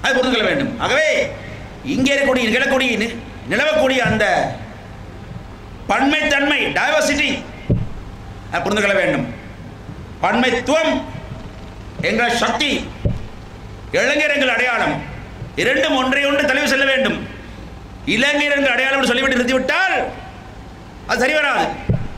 அதை புரிந்து கொள்ள வேண்டும் ஆகவே இங்கே இருக்கக்கூடிய நிகழக்கூடிய நி- நிலவக்கூடிய அந்த பன்மைத்தன்மை டைவர்சிட்டி அதை புரிந்து கொள்ள வேண்டும் பன்மைத்துவம் என்ற சக்தி இளைஞர் எங்கள் அடையாளம் இரண்டும் ஒன்றை ஒன்று தலைவு செல்ல வேண்டும் இளைஞர் எங்கள் அடையாளம் என்று சொல்லிவிட்டு நிறுத்திவிட்டால் அது சரி வராது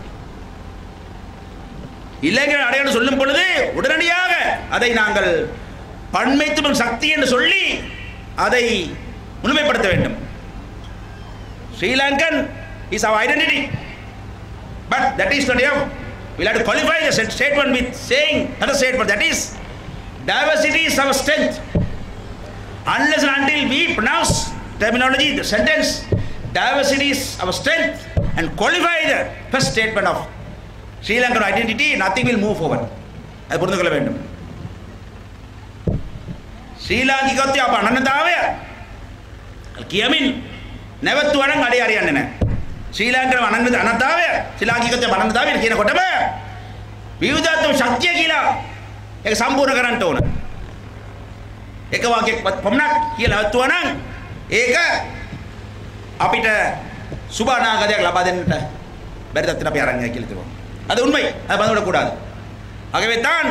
இளைஞர் அடையாளம் சொல்லும் பொழுது உடனடியாக அதை நாங்கள் பன்மைத்துவம் சக்தி என்று சொல்லி அதை முழுமைப்படுத்த வேண்டும் Sri Lankan is our identity but that is not enough we'll have to qualify the stat- statement with saying another statement that is diversity is our strength unless and until we pronounce terminology the sentence diversity is our strength and qualify the first statement of Sri Lankan identity nothing will move forward அது புரிந்து கொள்ள வேண்டும் ශ්‍රීලාංකිකත්වය අප අනන්නතාවය කියමින් නැවත්තුවනන් අඩේ අරයන්න නෑ ශ්‍රී ලාංකර අනන්න අනතාවය ශ්‍රලාංකිකත්වය අනන්නතාවය කියනකොටම විවිධත්ව ශක්තිය කියලා එක සම්පූර්ණ කරන්නට ඕන එක වාක්‍යයක් පමණක් කියලා ඇත්තුවනම් ඒක අපිට சுபாநாகதையாக லபா දෙන්නට බැරි තත්ත්වයට අපි අරන් යයි කියලා තිබුණා. அது உண்மை அது மறந்துவிடக் கூடாது ஆகவே தான்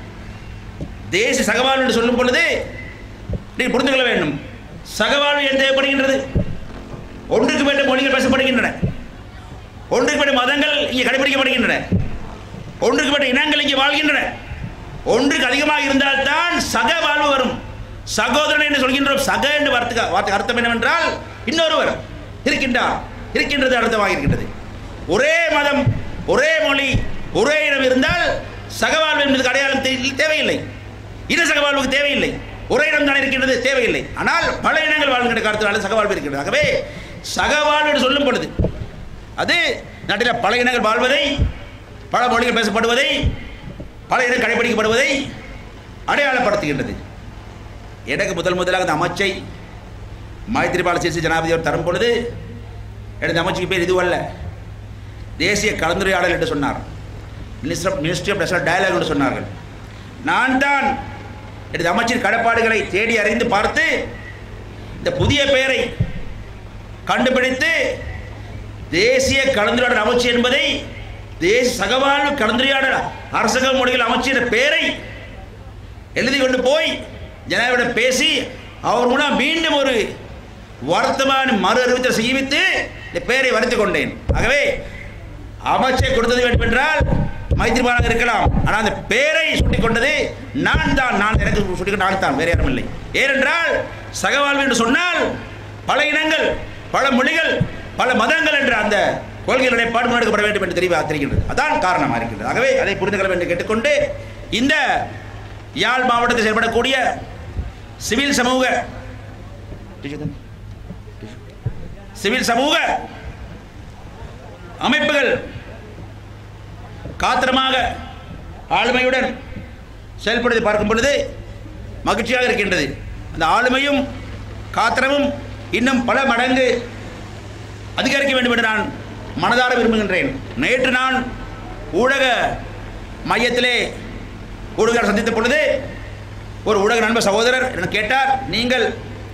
தேசிய சகவாழ்வு என்று சொல்லும் பொழுது நீங்கள் புரிந்து கொள்ள வேண்டும் சகவாழ்வு ஏன் தேவைப்படுகின்றது ஒன்றுக்கு மேற்பட்ட மொழிகள் பேசப்படுகின்றன ஒன்றுக்கு மேற்பட்ட மதங்கள் இங்கே கடைபிடிக்கப்படுகின்றன ஒன்றுக்கு மேற்பட்ட இனங்கள் இங்கே வாழ்கின்றன ஒன்றுக்கு அதிகமாக இருந்தால்தான் சக வாழ்வு வரும் சகோதரன் என்று சொல்கின்றோம் சக என்று வார்த்தை வார்த்தை அர்த்தம் என்னவென்றால் இன்னொருவர் இருக்கின்றார் இருக்கின்றது அர்த்தமாக இருக்கின்றது ஒரே மதம் ஒரே மொழி ஒரே இனம் இருந்தால் சகவாழ்வு என்பதுக்கு அடையாளம் தே- தேவையில்லை இன சகவாழ்வுக்கு தேவையில்லை ஒரே இடம் தான் இருக்கின்றது தேவையில்லை ஆனால் பல இனங்கள் வாழ்கின்ற காலத்தினால சகவாழ்வு இருக்கிறது ஆகவே சகவாழ்வு என்று சொல்லும் பொழுது அது நாட்டில் பல இனங்கள் வாழ்வதை பல மொழிகள் பேசப்படுவதை பல இனம் கடைபிடிக்கப்படுவதை அடையாளப்படுத்துகின்றது எனக்கு முதல் முதலாக அந்த அமைச்சை மைத்திரிபால சிறிசேன ஜனாதிபதி அவர் தரும் பொழுது எனது அமைச்சுக்கு பேர் இதுவல்ல தேசிய கலந்துரையாடல் என்று சொன்னார் minister ministry of national dialogue என்று சொன்னார்கள் நான் தான் எனது அமைச்சின் கடப்பாடுகளை தேடி அறிந்து பார்த்து இந்த புதிய பெயரை கண்டுபிடித்து தேசிய கலந்துரையாடல் அமைச்சு என்பதை தேசிய சகவாழ்வு கலந்துரையாடல் அரசக மொழிகள் அமைச்சு என்ற பெயரை எழுதி கொண்டு போய் ஜனாதிபதியிடம் பேசி அவர் மூலம் மீண்டும் ஒரு வர்த்தமான மறு அறிவித்தை செய்வித்து இந்த பெயரை வரைத்துக் கொண்டேன் ஆகவே அமைச்சை கொடுத்தது வேண்டும் என்றால் மைத்திரிபாலாக இருக்கலாம் ஆனால் அந்த பெயரை சுட்டிக் கொண்டது நான் தான் நான் எனக்கு சுட்டிக் நான் தான் வேறு யாரும் இல்லை ஏனென்றால் சகவாழ்வு என்று சொன்னால் பல இனங்கள் பல மொழிகள் பல மதங்கள் என்ற அந்த கொள்கைகளுடைய பாடு முன்னெடுக்கப்பட வேண்டும் என்று தெளிவாக தெரிகின்றது அதான் காரணமாக இருக்கின்றது ஆகவே அதை புரிந்து கொள்ள வேண்டும் கேட்டுக்கொண்டு இந்த யாழ் மாவட்டத்தில் செயல்படக்கூடிய சிவில் சமூக சிவில் சமூக அமைப்புகள் காத்திரமாக ஆளுமையுடன் செயல்படுவதை பார்க்கும் பொழுது மகிழ்ச்சியாக இருக்கின்றது அந்த ஆளுமையும் காத்திரமும் இன்னும் பல மடங்கு அதிகரிக்க வேண்டும் என்று நான் மனதார விரும்புகின்றேன் நேற்று நான் ஊடக மையத்திலே ஊடகர் சந்தித்த பொழுது ஒரு ஊடக நண்பர் சகோதரர் என்ன கேட்டார் நீங்கள்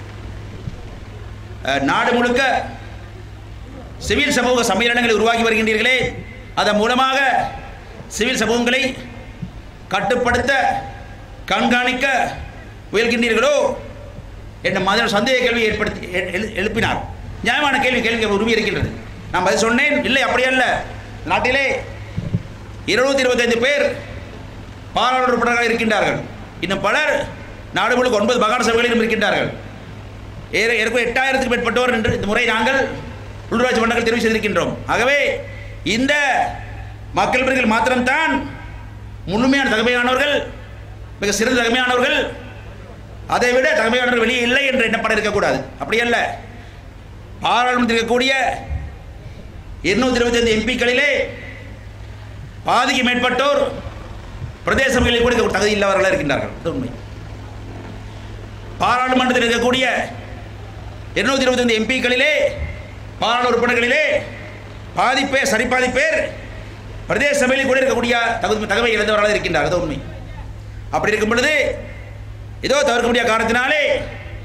அஹ், நாடு முழுக்க சிவில் சமூக சம்மேளனங்களை உருவாக்கி வருகின்றீர்களே அதன் மூலமாக சிவில் சமூகங்களை கட்டுப்படுத்த கண்காணிக்க முயல்கின்றீர்களோ என்ற மாதிரியான சந்தேக கேள்வி ஏற்படுத்தி எ- எழு- எழுப்பினார் நியாயமான கேள்வி கேள்வி உரிமை இருக்கின்றது நான் பதில் சொன்னேன் இல்லை அப்படி அல்ல நாட்டிலே இருநூத்தி இருபத்தைந்து பேர் பாராளுமன்ற உறுப்பினர்களாக இருக்கின்றார்கள் இன்னும் பலர் நாடு முழுக்க ஒன்பது மாகாண சபைகளிலும் இருக்கின்றார்கள் ஏற ஏற்கனவே எட்டாயிரத்துக்கு மேற்பட்டோர் என்று இந்த முறை நாங்கள் உள்ளூராட்சி மன்றங்கள் தெரிவு செய்திருக்கின்றோம் ஆகவே இந்த மக்கள் பிரிவுகள் மாத்திரம்தான் முழுமையான தகுமையானவர்கள் மிக சிறந்த தகுமையானவர்கள் அதை விட தகுமையானவர்கள் வெளியே இல்லை என்று எண்ணப்பட இருக்கக்கூடாது அப்படி அல்ல பாராளுமன்றத்தில் இருக்கக்கூடிய இருநூத்தி இருபத்தைந்து எம்பிக்களிலே பாதிக்கு மேற்பட்டோர் பிரதேச சபைகளில் கூட இருக்க தகுதி இல்லாதவர்களாக இருக்கின்றார்கள் இது உண்மை பாராளுமன்றத்தில் இருக்கக்கூடிய இருநூத்தி இருபத்தைந்து எம்பிக்களிலே பாராளுமன்ற உறுப்பினர்களிலே பாதி பேர் சரி பாதி பேர் பிரதேச சபையில் கூட இருக்கக்கூடிய தகுதி தகவல் இழந்தவர்களாக இருக்கின்றார் அது உண்மை அப்படி இருக்கும் பொழுது ஏதோ தவிர்க்க முடியாத காரணத்தினாலே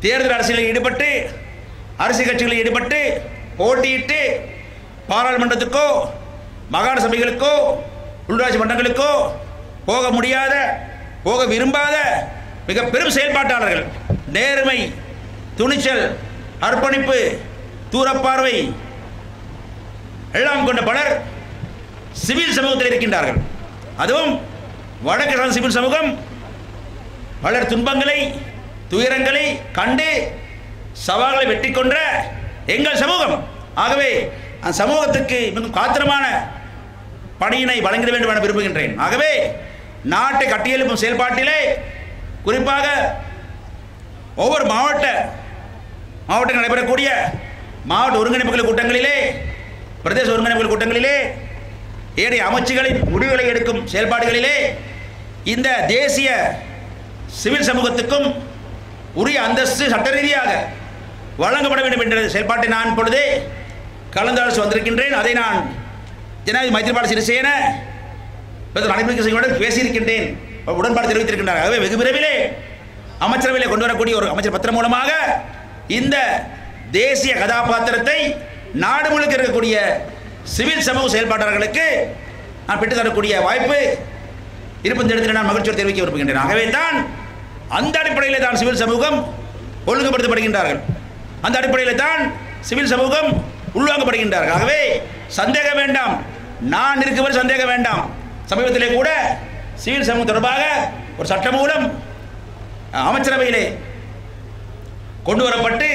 தேர்தல் அரசியலில் ஈடுபட்டு அரசியல் கட்சிகளில் ஈடுபட்டு போட்டியிட்டு பாராளுமன்றத்துக்கோ மாகாண சபைகளுக்கோ உள்ளாட்சி மன்றங்களுக்கோ போக முடியாத போக விரும்பாத மிக பெரும் செயல்பாட்டாளர்கள் நேர்மை துணிச்சல் அர்ப்பணிப்பு தூரப்பார்வை எல்லாம் கொண்ட பலர் சிவில் சமூகத்தில் இருக்கின்றார்கள் அதுவும் வடக்கு சார்ந்த சிவில் சமூகம் பலர் துன்பங்களை துயரங்களை கண்டு சவால்களை வெற்றி கொன்ற எங்கள் சமூகம் ஆகவே அந்த சமூகத்துக்கு மிகவும் காத்திரமான பணியினை வழங்கிட வேண்டும் என விரும்புகின்றேன் ஆகவே நாட்டை கட்டியெழுப்பும் செயல்பாட்டிலே குறிப்பாக ஒவ்வொரு மாவட்ட மாவட்டங்கள் நடைபெறக்கூடிய மாவட்ட ஒருங்கிணைப்புகள் கூட்டங்களிலே பிரதேச ஒருங்கிணைப்புகள் கூட்டங்களிலே ஏனைய அமைச்சுகளின் முடிவுகளை எடுக்கும் செயல்பாடுகளிலே இந்த தேசிய சிவில் சமூகத்துக்கும் உரிய அந்தஸ்து சட்ட ரீதியாக வழங்கப்பட வேண்டும் என்ற செயல்பாட்டை நான் இப்பொழுதே கலந்தாலோசி வந்திருக்கின்றேன் அதை நான் ஜனாதிபதி மைத்திரிபால சிறிசேன பிரதமர் ரணில் விக்ரமசிங்கவுடன் பேசியிருக்கின்றேன் அவர் உடன்பாடு தெரிவித்திருக்கின்றார் ஆகவே வெகு விரைவிலே அமைச்சரவையில் கொண்டு வரக்கூடிய ஒரு அமைச்சர் பத்திரம் மூலமாக இந்த தேசிய கதாபாத்திரத்தை நாடு முழுக்க இருக்கக்கூடிய சிவில் சமூக செயல்பாட்டாளர்களுக்கு நான் பெற்றுத் தரக்கூடிய வாய்ப்பு இருப்பது இடத்தில் நான் மகிழ்ச்சியோடு தெரிவிக்க விரும்புகின்றேன் ஆகவே தான் அந்த அடிப்படையில் தான் சிவில் சமூகம் ஒழுங்குபடுத்தப்படுகின்றார்கள் அந்த அடிப்படையில் தான் சிவில் சமூகம் உள்வாங்கப்படுகின்றார்கள் ஆகவே சந்தேகம் வேண்டாம் நான் இருக்கவரை சந்தேகம் வேண்டாம் சமீபத்திலே கூட சிவில் சமூகம் தொடர்பாக ஒரு சட்டமூலம் அமைச்சரவையிலே கொண்டு வரப்பட்டு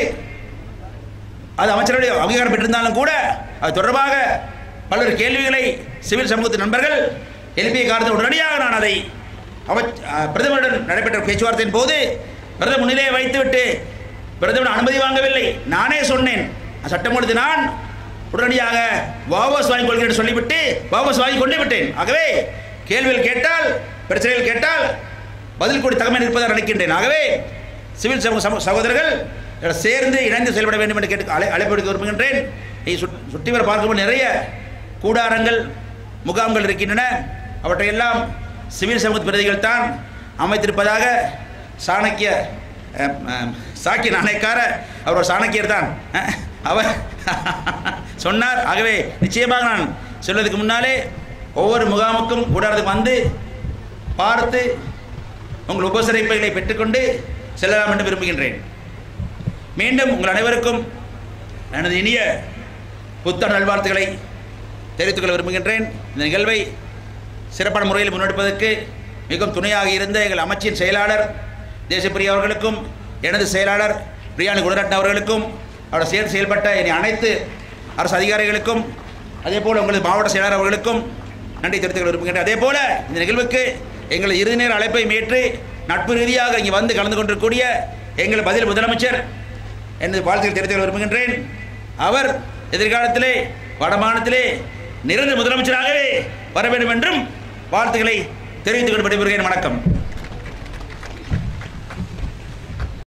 அது அமைச்சரவை அங்கீகாரம் பெற்றிருந்தாலும் கூட அது தொடர்பாக பல்வேறு கேள்விகளை சிவில் சமூகத்தின் நண்பர்கள் எழுப்பிய காரணத்தை உடனடியாக நான் அதை அமைச் அஹ், பிரதமருடன் நடைபெற்ற பேச்சுவார்த்தையின் போது பிரதமர் முன்னிலையை வைத்துவிட்டு பிரதமர் அனுமதி வாங்கவில்லை நானே சொன்னேன் அந்த சட்டமூலத்தை நான் உடனடியாக வாபஸ் வாங்கிக் கொள்கிறேன் என்று சொல்லிவிட்டு வாபஸ் வாங்கி கொண்டு விட்டேன் ஆகவே கேள்விகள் கேட்டால் பிரச்சனைகள் கேட்டால் பதில் கூடி தகமை இருப்பதாக நினைக்கின்றேன் ஆகவே சிவில் சமூக சமூக சகோதரர்கள் இதில் சேர்ந்து இணைந்து செயல்பட வேண்டும் என்று கேட்டு அழை அழைப்பு விடுக்க விரும்புகின்றேன் இதை சுட்- சுற்றி வர பார்க்கும்போது நிறைய கூடாரங்கள் முகாம்கள் இருக்கின்றன அவற்றையெல்லாம் சிவில் சமூக பிரதிகள் தான் அமைத்திருப்பதாக சாணக்கிய அஹ், அஹ், சாக்கிய நாணயக்கார அவர் ஒரு சாணக்கியர் தான் அஹ், அவர் சொன்னார் ஆகவே நிச்சயமாக நான் சொல்வதற்கு முன்னாலே ஒவ்வொரு முகாமுக்கும் கூடாரத்துக்கு வந்து பார்த்து உங்கள் உபசரிப்புகளை பெற்றுக்கொண்டு செல்லலாம் என்று விரும்புகின்றேன் மீண்டும் உங்கள் அனைவருக்கும் எனது இனிய புத்தாண்டு நல்வாழ்த்துக்களை தெரிவித்துக் கொள்ள விரும்புகின்றேன் இந்த நிகழ்வை சிறப்பான முறையில் முன்னெடுப்பதற்கு மிகவும் துணையாக இருந்த எங்கள் அமைச்சின் செயலாளர் தேசப்பிரியா அவர்களுக்கும் எனது செயலாளர் பிரியாணி குணரட்ன அவர்களுக்கும் அவரோட சேர்ந்து செயல்பட்ட இனி அனைத்து அரசு அதிகாரிகளுக்கும் அதே போல் உங்களது மாவட்ட செயலாளர் அவர்களுக்கும் நன்றி தெரிவித்துக் கொள்ள விரும்புகின்றேன் அதே போல் இந்த நிகழ்வுக்கு எங்கள் இறுதி நேர அழைப்பை ஏற்று நட்பு ரீதியாக இங்கே வந்து கலந்து கொண்டிருக்கக்கூடிய எங்கள் பதில் முதலமைச்சர் எனது வாழ்த்துக்கள் தெரிவித்துக் கொள்ள விரும்புகின்றேன் அவர் எதிர்காலத்திலே வடமாநிலத்திலே நிரந்தர முதலமைச்சராகவே வர வேண்டும் என்றும் வாழ்த்துக்களை தெரிவித்துக் கொண்டு விடைபெறுகிறேன் வணக்கம்